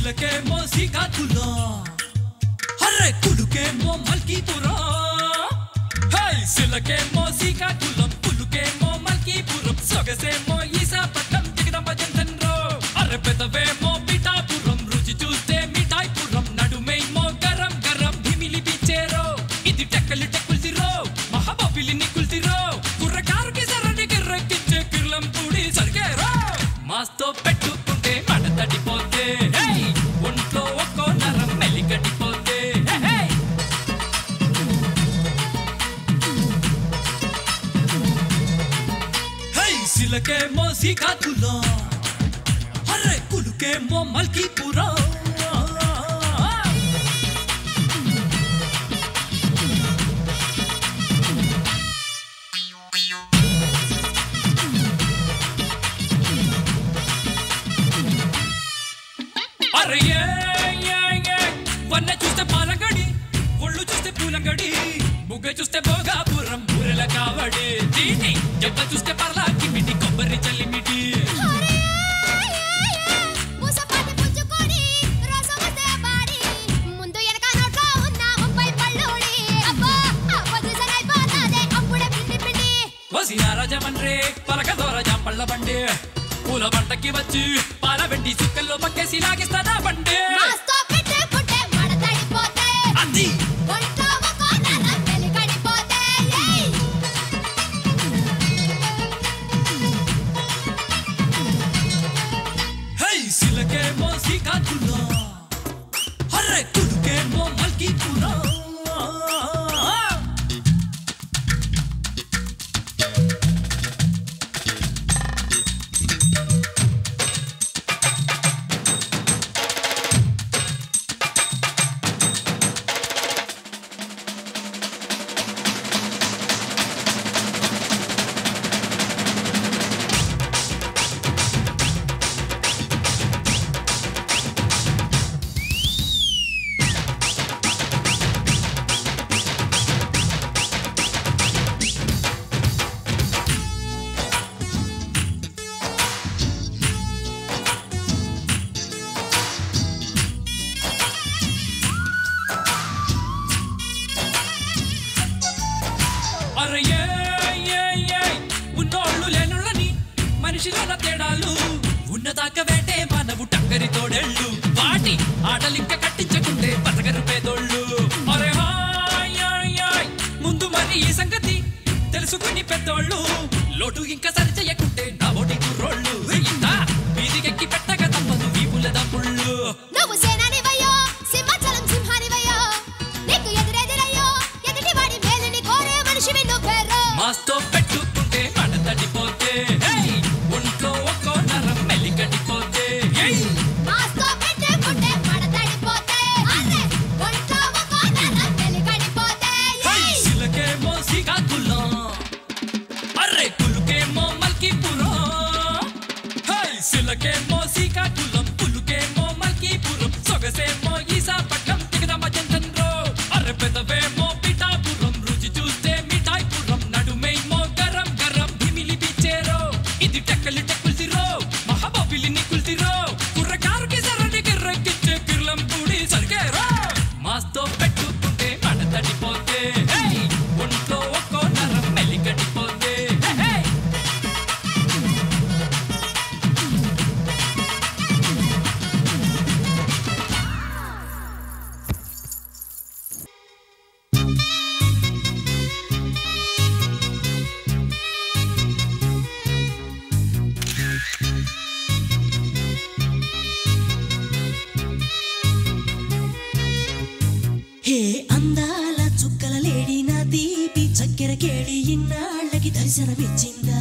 సిలకేమో శ్రీకాకుళం అర్రే కులుకేమో మల్కీపురం హై సిలకేమో శ్రీకాకుళం పులుకేమో మల్కీపురం సొగసేమో ఈశాపట్నం దిగదమ్మ జంతన్రో అర్రె పెదవేమో పిఠాపురం రుచి చూస్తే మిఠాయిపురం నడుమేమో గరం గరం భిమిలి బిచ్చేరో ఇది టెక్కలి టెక్కుల్సిరో మహాబాబిలిని కుల్సిరో కుర్రకారుకి సరణి కిర్రెక్కించే కిర్లం పూడి సరిగేరో మాస్తో పెట్టుకుంటే మడ తడిపోతే హే! ఒంట్లో ఒక్కో నరం మెలికడిపోతే హే, హే! హై సిలకేమో శ్రీకాకుళం అర్రే కులుకేమో మల్కీపురం అరే ఏ, ఏ, ఏ, వన్న చూస్తే పాలగడి ఒళ్ళు చూస్తే పూలంగడి బుగ్గ చూస్తే భోగాపురం బూరెల కావడి దీని జబ్బ చూస్తే పర్లా కిమిటి కొబ్బరి చల్లిమిటి పూసపాటి పుచ్చుకొని రసమతే పాడి ముందు వెనక నోట్లో ఉన్న ముప్పై పళ్ళోడి అబ్బా అబ్బా చూసనైపోతాదే అప్పుడే పిండి పిండి వసిన రాజమండ్రి పలక దోర జాంపళ్ళ బండి పూల పంటకి వచ్చి పాల వెండి సుక్కల్లో పక్కేసి లాగిస్తాదా బండి మాస్తో పెట్టుకుంటే మడతడిపోతే అది ఒంట్లో ఒక్కో నరం వెలిగడిపోతే ఏయ్ హై సిలకేమో శ్రీకాకుళం అర్రే కులుకేమో మల్కీపురం అరే ఏ, ఏ, ఏ, ఉన్నోళ్ళు లేనుళ్ళని మనిషిలోన తేడాలు ఉన్నదాకా వేటే మానవు టక్కరి తోడేళ్ళు వాటి ఆటలింక కట్టించకుంటే బతకరు పేదోళ్ళు అరే హాయ్, హాయ్, హాయ్, ముందు మరి ఈ సంగతి తెలుసుకుని పెద్దోళ్ళు లోటు ఇంకా సరి చెయ్యకుంటే నా ఓటి కుర్రోళ్ళు ఇంత వీధికెక్కి పెట్టక తప్పదు వీపుల దమ్ముళ్ళు నువ్వు సేనానివయ్యో సింహాచలం సింహానివయ్యో నీకు ఎదురెదురయ్యో ఎదుటి వాడి మేలుని కోరే మనిషివి నువ్వేరో మాస్తో పెట్టుకుంటే మడ తడిపోతే హేయ్! ఒంట్లో ఒక్కో నరం మెలికడిపోతే ఏయ్! మాస్తో పెట్టుకుంటే మడతడిపోతే అర్రే ఒంట్లో ఒక్కో నరం వెలిగడిపోతే హై! ఏయ్ సిలకేమో శ్రీకాకుళం అర్రే కులుకేమో మల్కీపురం హై! సిలకేమో శ్రీకాకుళం పులుకేమో మల్కీపురం సొగసేమో ఈశాపట్నం దిగదమ్మ జంతన్రో అర్రె పెదవేమో పిఠాపురం రుచి చూస్తే మిఠాయిపురం నడుమేమో గరం గరం భిమిలి బిచ్చేరో ఇది టెక్కలి టెక్కుల్సిరో మహాబాబిలిని కుల్సిరో కుర్రకారుకి సరణి కిర్రెక్కిచ్చే కిర్లం పూడి సరిగేరో మాస్తో పెట్టుకుంటే మడ తడిపోతే హేయ్! ఒంట్లో ఒక్కో నరం మెలికడిపోతే హే, హే! హే అందాల చుక్కల లేడి నా దీపి చక్కెర కేడి ఇన్నాళ్ళకి దర్శనమిచ్చిందా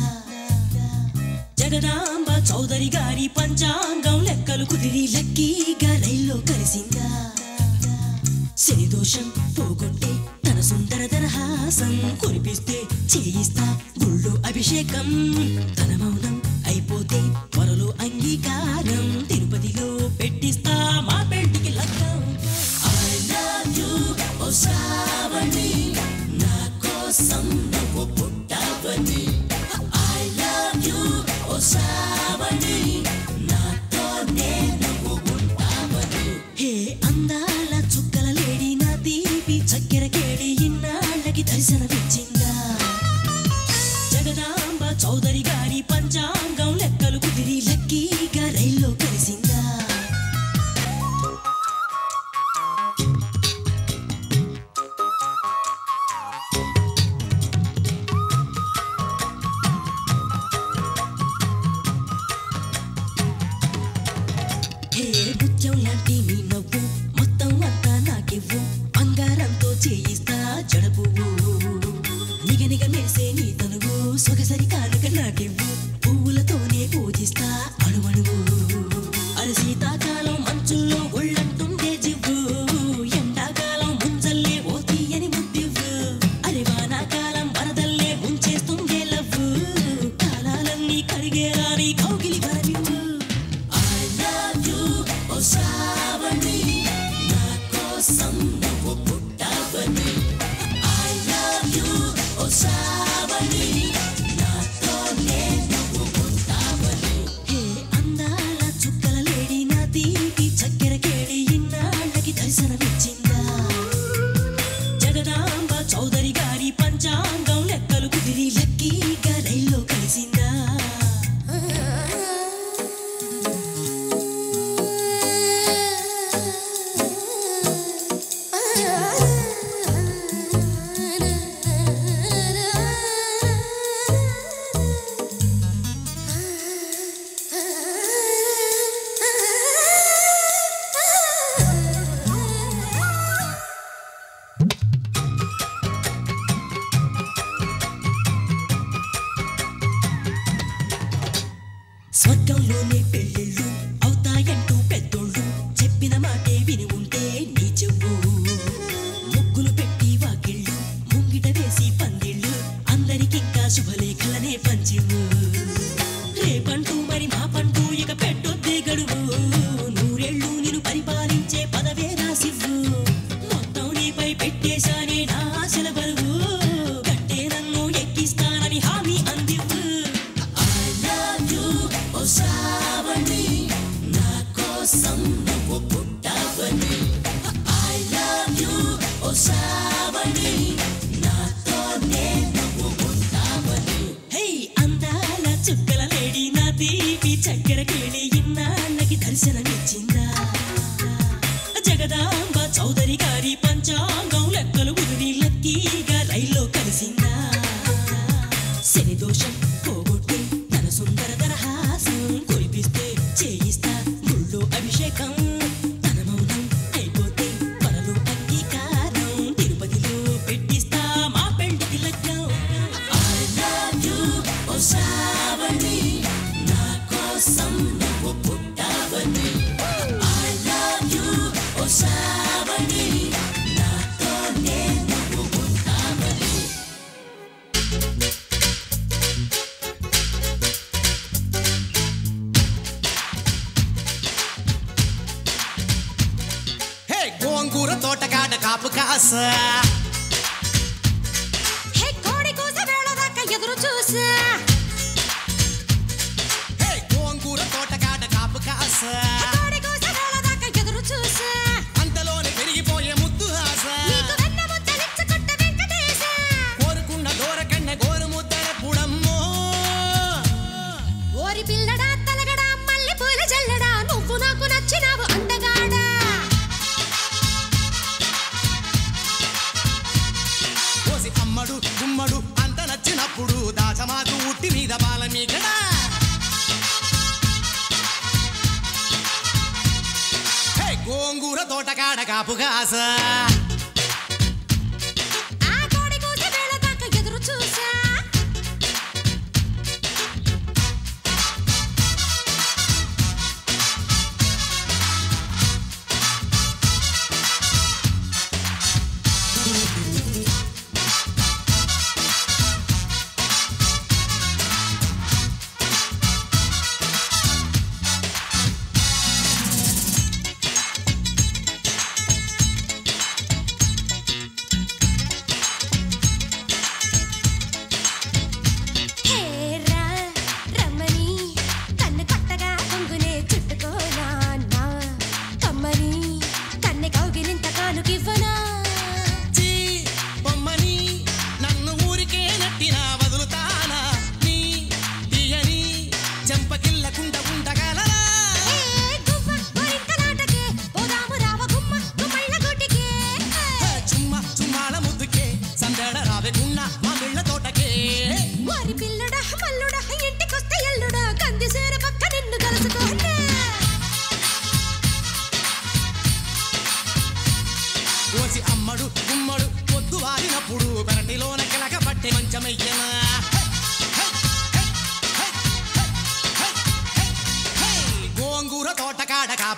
జగదాంబ చౌదరి గారి పంచాంగం లెక్కలు కుదిరి లక్కీగా రైల్లో కలిసిందా శని దోషం పోగొట్టే తన సుందర దరహాసం కురిపిస్తే చేయిస్తా గుళ్ళు అభిషేకం తన మౌనం అయిపోతే త్వరలో అంగీకారం తిరుపతిలో పెట్టిస్తా మా పెళ్లికి లగ్గం I love you, ఓ శ్రావణి నా కోసం నువ్వు పుట్టావని I love you, ఓ శ్రావణి నాతో నేను ఉంటావని చౌదరి గారి పంచాంగం లెక్కలు కుదిరి లక్కీగా రైల్లో కలిసిందా హే ముత్యం లాంటి నీ నవ్వు మొత్తం అంతా నాకివ్వు బంగారంతో చేయిస్తా జడపువ్వు నిగనిగ మేసే నీ తనువు సొగసరి కానుక నాకివ్వు పువ్వులతోనే పూజిస్తా అణువణువు అరి శీతాకాలం మంచుల్లో ఒళ్ళంటుండే జివ్వు ఎండాకాలం ముంజల్లే ఓ తీయని ముద్దివ్వు అరి వానాకాలం వరదల్లే ముంచేస్తుండే లవ్వు కాలాలన్నీ కరిగేలా నీ కౌగిలి వరవివ్వు I love you, ఓ శ్రావణి నా కోసం నువ్వు పుట్టావని I love you, ఓ శ్రావణి నాతోనే నువ్వు పుట్టావని హే అందాల చుక్కల లేడి నా తీపి చక్కెర కేడి ఇన్నాళ్ళకి దర్శనమిచ్చిందా జగదాంబ చౌదరి గారి పంచాంగం లెక్కలు కుదిరి లక్కీగా రైల్లో కలిసిందా స్వర్గంలోనే పెళ్ళిళ్ళు అవుతాయంటూ పెద్దోళ్ళు చెప్పిన మాటే విని ఉంటే నీ చెవు ముగ్గులు పెట్టి వాకిళ్ళు ముంగిట వేసి పందిళ్ళు అందరికింకా శుభలేఖలనే పంచివు రేపంటూ మరి మా పంటూ ఇక పెట్టొద్దే గడువు నూరేళ్ళు నిన్ను పరిపాలించే పదవే రాసివ్వు మొత్తం నీపై పెట్టేశానే నా ఆశల బరువు కట్టే నన్ను ఎక్కిస్తానని హామీ అందివ్వు I love you, ఓ శ్రావణి నా కోసం నువ్వు పుట్టావని I love you, ఓ శ్రావణి నాతోనే నువ్వు ఉంటావని హే అందాల చుక్కల లేడి నా తీపి చక్కెర కేళి ఇన్నాళ్ళకి దర్శనమిచ్చిందా జగదాంబ చౌదరి గారి పంచాంగం లెక్కలు కుదిరి లక్కీగా రైల్లో కలిసిందా శని దోషం పోగొట్టి తన సుందర దరహాసం కురిపిస్తే చేయిస్తా గుళ్ళో అభిషేకం తన మౌనం అయిపోతే త్వరలో అంగీకారం తిరుపతిలో పెట్టిస్తా మా పెంటికి లగ్నం I love you, ఓ శ్రావణి నా కోసం నువ్వు పుట్టావని I love you, ఓ శ్రావణి నాతోనే నువ్వు ఉంటావని హే గోంగూర తోటకాడ కాపు కాస హే కోడి కూస వేళ దాకా ఎదురు చూసా హే గోంగూర తోటకాడ కాపు కాస కోడి కూస వేళ దాకా ఎదురు చూసా అంతలోనే పెరిగిపోయే ముద్దు ఆశ నీకు వెన్న ముద్దలిచ్చుకుంట వెంకటేశ కోరుకున్న దూరకన్న గోరు ముద్దర పుడమ్మో ఓరి పిల్లడా తలగడా మల్లె పూల జల్లడా నువ్వు నాకు నచ్చినావు అందగాడా కోసి అమ్మడు గుమ్మడు అంత నచ్చినప్పుడు దాచమాకు ఉట్టి మీద బాల మీగడా హే గోంగూర తోటకాడ కాపు కాస ఆ కోడి కూస వేళ దాకా ఎదురు చూసా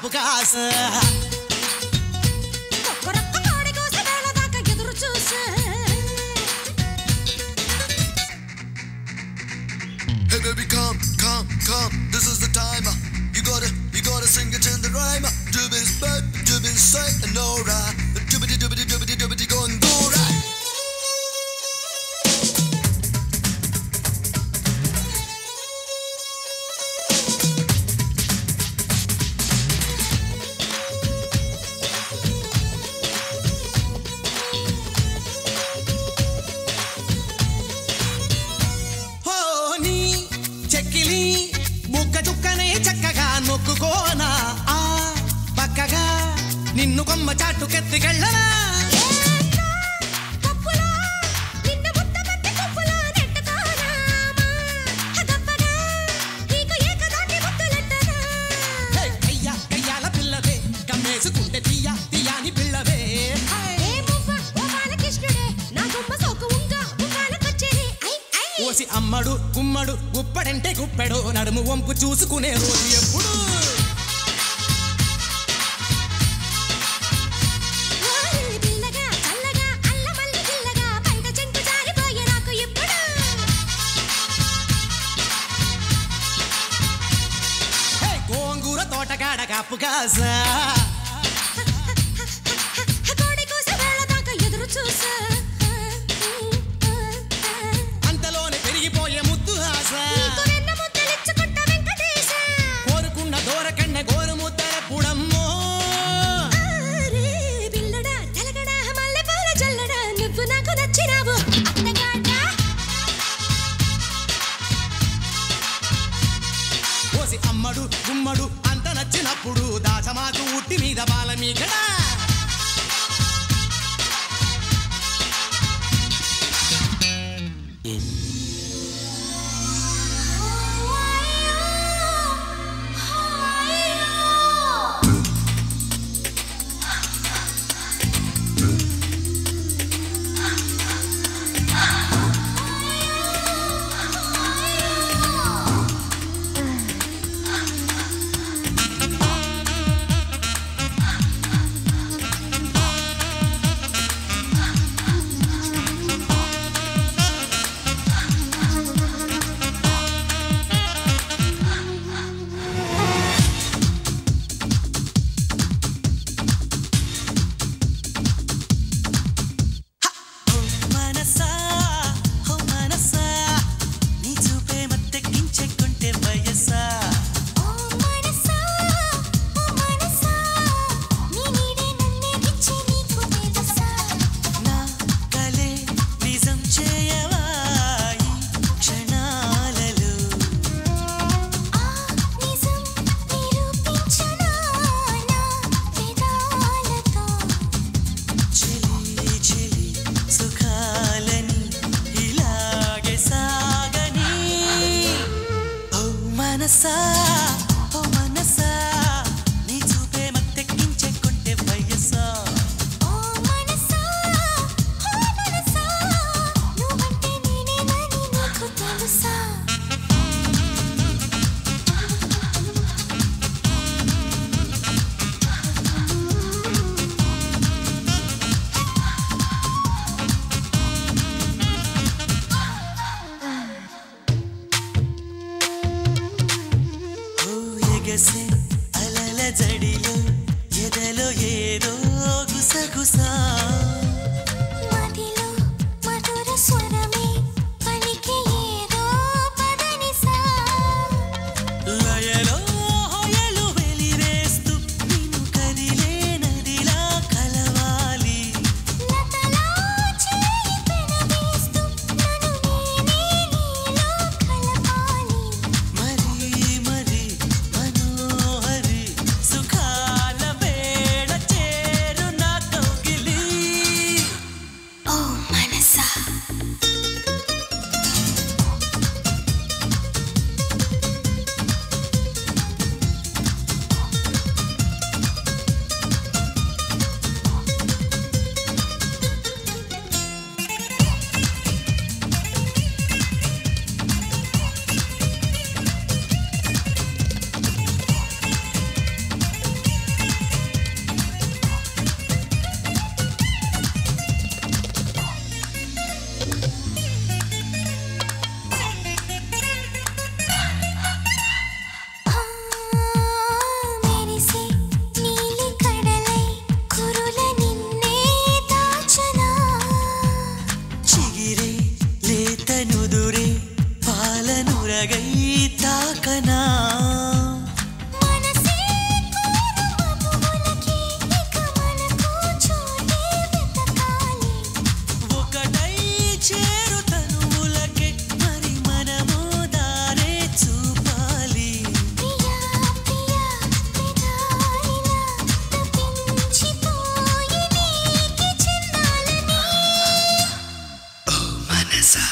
కాపు కాస ఒక్కరొక్క కోడి కోస వేళ దాకా ఎదురు చూసా Hey baby, come, come, come. This is the time. You gotta, you gotta sing it in the rhyme. Dubis back, dubis say, no right. Dubbity dubbity dubbity dubbity go and go right. హోని చెక్కిలి ముక్క చుక్కనే చక్కగా నొక్కుకోనా ఆ పక్కగా నిన్ను కొమ్మ చాటుకెత్తికెళ్ళనా కప్పులా నిన్న ముద్ద పట్టి కప్పులా నెట్టుకోనా గప్పగా నీకు ఏకదాటి ముద్దులెట్టనా హే, కయ్య కయ్యాల పిల్లవే కమ్మేసుకుంటే తీయ తీయాని పిల్లవే ఏ మువ్వ ఓ బాలకృష్ణుడే నా గుమ్మ సోకు ఉంగ ఉంగాలకొచ్చేది ఐ ఐ ఓసి అమ్మడు గుమ్మడు గుప్పడంటే గుప్పెడు నడుము వంపు చూసుకునే రోజు ఎప్పుడు వారిల్లి పిల్లగా చల్లగా అల్లమల్లి పిల్లగా బయట చెంగు జారిపోయే నాకు ఇప్పుడు హే, గోంగూర తోటకాడ కాపు కాసా కోడి కూస వేళ దాకా ఎదురు చూసా అంతలోనే పెరిగిపోయే ముద్దు ఆశ నీకు వెన్న ముద్దలిచ్చుకుంటా వెంకటేశ కోరుకున్న దూరకన్న గోరు ముద్దల పుడమ్మో ఆరే బిల్లడా తలగడా మల్లెపూల జల్లడా నువ్వు నాకు నచ్చినావు అత్తగాడా ఓసి అమ్మడు గుమ్మడు అంత నచ్చినప్పుడు దాచమాకు ఉట్టి మీద బాల మీగడా మనసా ఓ మనసా నీ చూపే మత్తెక్కించెక్కుంటే వయసా ఓ మనసా ఓ మనసా నీ నీడే నన్నే గిచ్చి నీకు తెలుసా నా కలే నిజం చేయవా ఈ క్షణాలలో ఆ నిజం నిరూపించనా నా వేదాలతో చెలి చెలి సుఖాలని ఇలాగే సాగని ఓ మనసా ఓ మనసా నీ చూపే మత్తెక్కించెక్కుంటే వయసా ఓ మనసా ఓ మనసా నువ్వంటే నేనేనని నీకు తెలుసా ఓ ఎగసే అలల జడిలో ఎదలో ఏదో గుసగుసా మదిలో మధుర స్వరమే పలికే ఏదో పదనిసా లయలో హొయలు వెలివేస్తూ నిన్ను కదిలే నదిలా కలవాలి లతలో చేయి పెనవేస్తూ నన్ను నేనే నీలో కలపాలి మరి మరి మనోహరి సుఖాల వేళ చేరు నా కౌగిలి అలగై తాకనా మనసే కోరు మబ్బులకి ఇక మనకు చోటే వెతకాలి ఒకటై చేరు తనువులకే మరి మనము దారే చూపాలి ప్రియా ప్రియా విధాయినా తప్పించిపోయి నీకి చెందాలని మనసా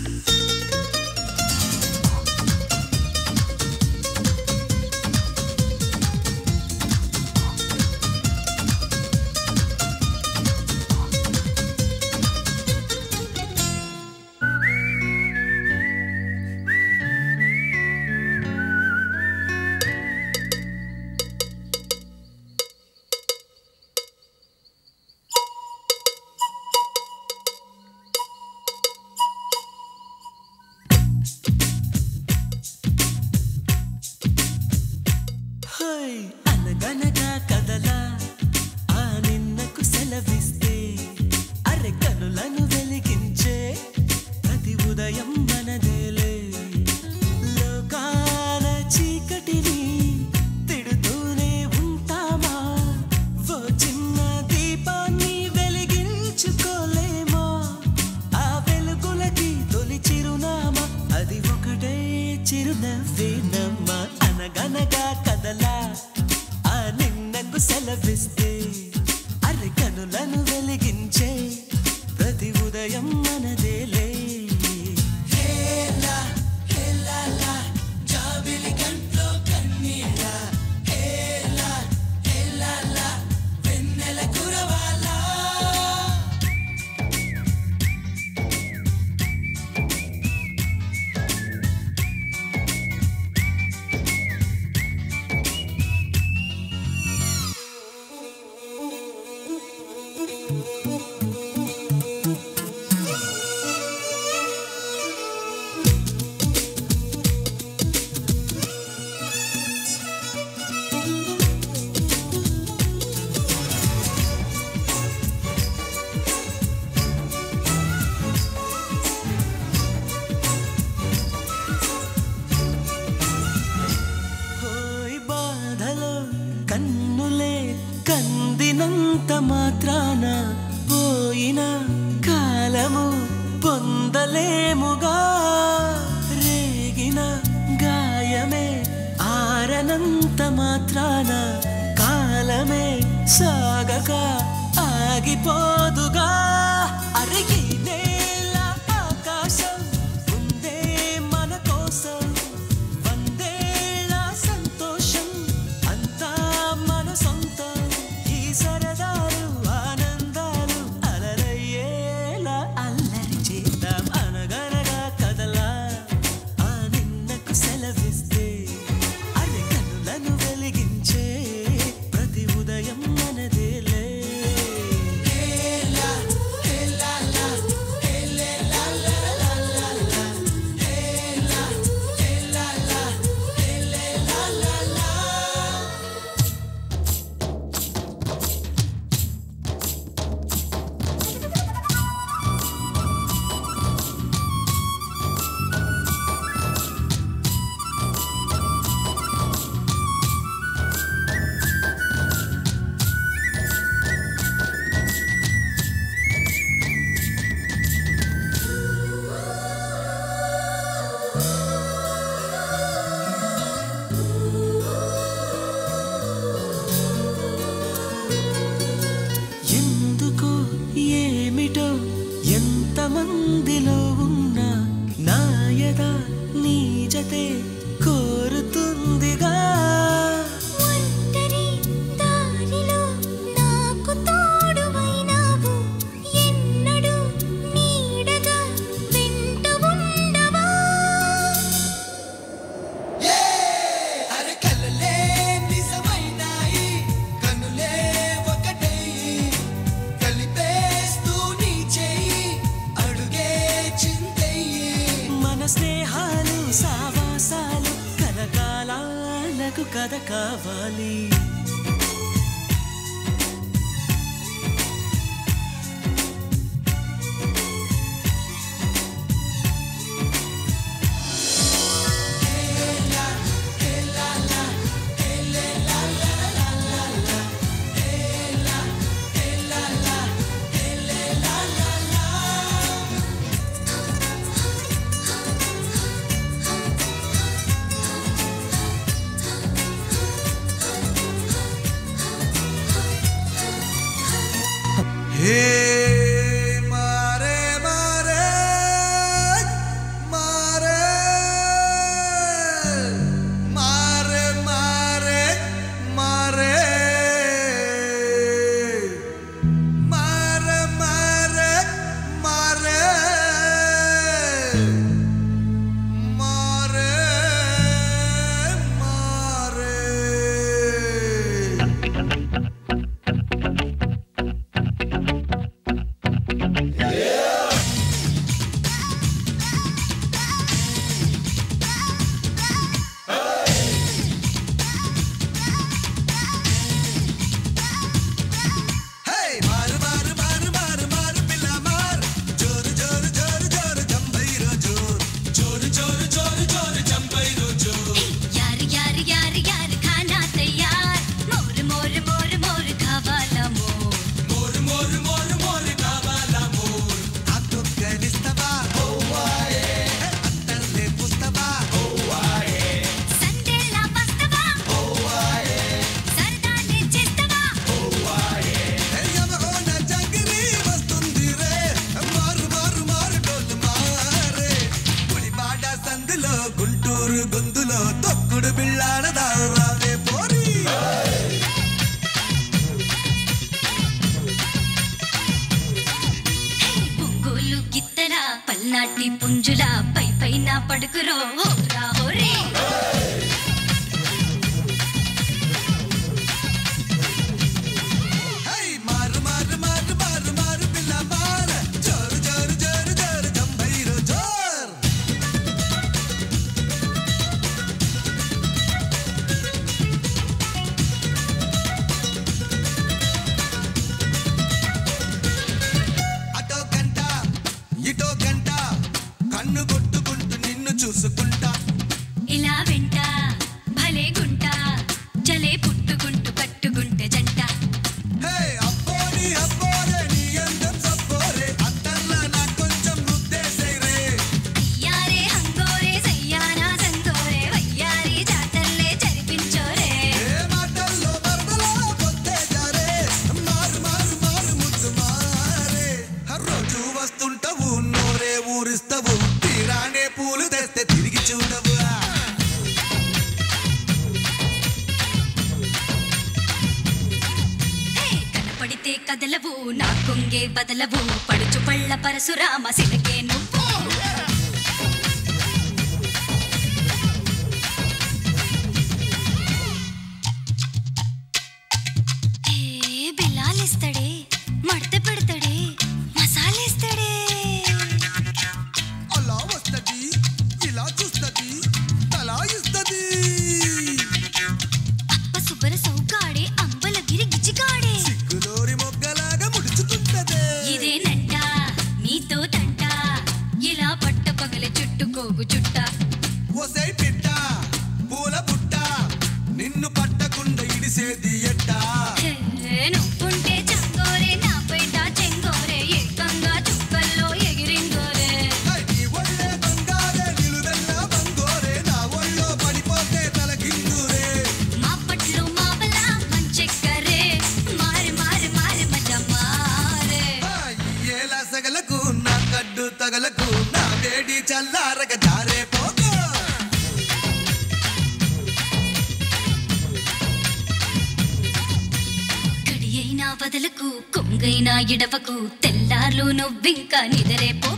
హై అనగనగా కదలా ఆ నిన్నకు సెలవిస్తే అరె కనులను వెలిగించే ప్రతి ఉదయం మనదేలే లోకాల చీకటిని తిడుతూనే ఉంటామా ఓ చిన్న దీపాన్ని వెలిగించుకోలేమా ఆ వెలుగులకి తొలి చిరునామా అది ఒకటే చిరునవ్వేనమ్మా అనగనగా కదలా ఆ నిన్నకు సెలవిస్తే అరి కనులను వెలిగించే ప్రతి ఉదయం మనదేలే హేలా, హేలాలా, జాబిలి గంట్లో కన్నీళ్ళ. హేలా, హేలాలా, వెన్నెల కురవాలా హోయ్ బాధలో కన్నులే కందినంత మాత్రాన పోయిన కాలము పొందలేముగా రేగిన గాయమే ఆరనంత మాత్రాన కాలమే సాగక ఆగిపోదుగా అరిగి నేల ఆకాశం ఉందే మన కోసం వందేళ్ళ సంతోషం అంతా మన సొంతం ఈ సరదాలు ఆనందాలు అలరయ్యేలా అల్లరి చేద్దాం అనగనగా కదలా ఆ నిన్నకు సెలవిస్తే అరే కనులను వెలిగించే ప్రతి ఉదయం మనదేలే హేలా, హేలాలా, హేలేలాలాలాలా, హేలా, హేలాలా, హేలేలాలాలా. ఎందుకో ఏమిటో ఎంతమందిలో ఉన్నా నాయద నీజతే కోరుతుందిగా ఒంటరి దారిలో నాకు తోడువైనావు ఎన్నడూ నీడగా వెంట ఉండవా అరే కలలే నిజమైనాయి కనులే ఒకటై కలిపేస్తూ నీ చెయ్యి అడుగే చింతయ్యి మన స్నేహాలు సావాసాలు కలకాలాలకు కథ కావాలి హే మారే మారే మారే మారే మారే మారే మారే మారే మారే మారే మారే హే మారు మారు మారు మారు మారు పిల్ల మార్ జోరు జోరు జోరు జోరు జంబైరో జోర్ జోరు జోరు జోరు జోరు జంబైరో జోర్ यार यार यार यार खाना तैयार मोर मोर मोर मोर खावाला मोर మోరు మోరు మోరు మోరు కావాలా మోర్ అతొక్కనిస్తవా ఓవాయే అత్తర్లే పుస్తవా ఓవాయే సందేలా వస్తవా ఓవాయే సరదానే చేస్తవా యమహోన జంగిరి వస్తుంది రే మారు మారు మారు డోలు మారే గుడిబాడ సందులో గుంటూరు గొంతులో తొక్కుడు బిళ్ళాడదా రావే పోరి ఒంగోలు గిత్తల పల్నాటి పుంజుల పై పైన పడుకురో హోరా హోరే హై మారు మారు మారు మారు మారు పిల్ల మార జోరు జోరు జోరు జోరు జంభైరో జోర్ అటో గంట ఇటో గంట కన్ను కొట్టుకుంటూ నిన్ను చూసుకుంటా ఇలా వెంట భలే గుంట చలే పుట్టుకుంటూ కట్టుకుంటే జంట హే అబ్బోని అబ్బోరే నీ అందం సబ్బోరే అత్తల్లా నాకు కొంచెం ముద్దేసేరే యారే హంగోరే సయ్యానా సంగోరే వయ్యారి జాతరలే జరిపించోరే ఏ మాటల్లో వరదలా పొత్తేజారే మారు మారు మారు ముద్దు మారే రోజు వస్తుంటావు నోరే ఊరిస్తావు తీరానే పూలు తెస్తే తిరిగి చూడవు హే, కనపడితే కదలవు నా కొంగే బదలవు పడుచు పళ్ళ పరశురామ సిలకే నువ్వు ఏ బిల్లాలిస్తాడే మడత పెడతాడే మసాలేస్తాడే అలా వస్తది ఇలా చూస్తది తలా ఇస్తది అప్ప సుబ్బర సౌకాడే అంబలగిరి గిజిగాడే సిగ్గులోరి మొగ్గలాగా ముడుచుకుంటదే ఇదేనంట నీతో తంట ఇలా పట్ట పగల చుట్టుకోగు చుట్ట ఒసై పిట్ట పూల బుట్ట నిన్ను పట్టకుండా ఇడిసేది ఎట్టా హే, నువ్వుంటే చంగోరే నా పేట చెంగోరే ఏకంగా చుక్కల్లో ఎగిరింగోరే హై, నీ ఒళ్ళే బంగారే నిలువెల్ల బంగోరే నా ఒళ్ళో పడిపోతే తలకిందురే మా పట్లు మావల మంచెక్కరే మారి మారి మారి మజ మారే ఏల సగలకు నా కడ్డు తగలకు నా వేడి చల్లారగ జారే పోకు కడి అయినా వదలకు కొంగైనా ఇడవకు తెల్లార్లు నువ్వింకా నిదరే పో